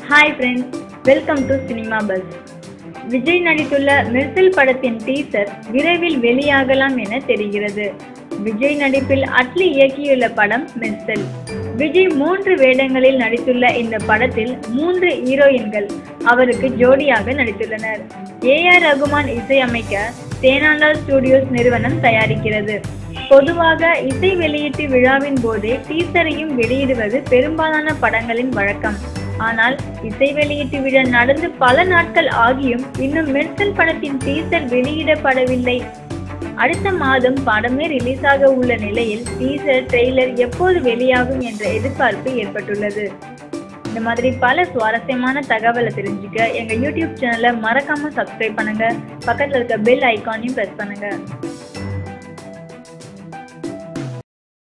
hi friends welcome to cinema buzz Vijay நடித்துள்ள மெர்சல் படத்தின் teaser விரைவில் வெளியாகலாம் என தெரிகிறது விஜய் நடிப்பில் அட்லி இயக்கியுள்ள படம் மெர்சல் விஜய் மூன்று வேடங்களில் நடித்துள்ள இந்த படத்தில் மூன்று ஹீரோயின்கள் அவருக்கு ஜோடியாக நடித்துள்ளனர் ஏ ஆர் ரகுமான் இசையமைக்க தேனாண்டால் ஸ்டுடியோஸ் நிறுவனம் தயாரிக்கிறது பொதுவாக இசை வெளியீட்டு விழாவின் போதே டீசரையும் வெளியிடுவது பெரும்பாலான படங்களின் வழக்கம் ஆனால் இசை வெளியீட்டு விழா நடந்து பல நாட்கள் ஆகியும் இன்னும் மெர்சல் படத்தின் டீசர் வெளியிடப்படவில்லை அடுத்த மாதம் படமே ரிலீஸ் ஆக உள்ள நிலையில் டீசர் ட்ரெய்லர் எப்போது வெளியாகும் என்ற எதிர்பார்ப்பு ஏற்பட்டுள்ளது இந்த மாதிரி பல சுவாரஸ்யமான தகவலை தெரிஞ்சுக்க எங்க யூடியூப் சேனலை மறக்காம சப்ஸ்கிரைப் பண்ணுங்க பக்கத்துல இருக்க பெல் ஐகானையும் பிரஸ் பண்ணுங்க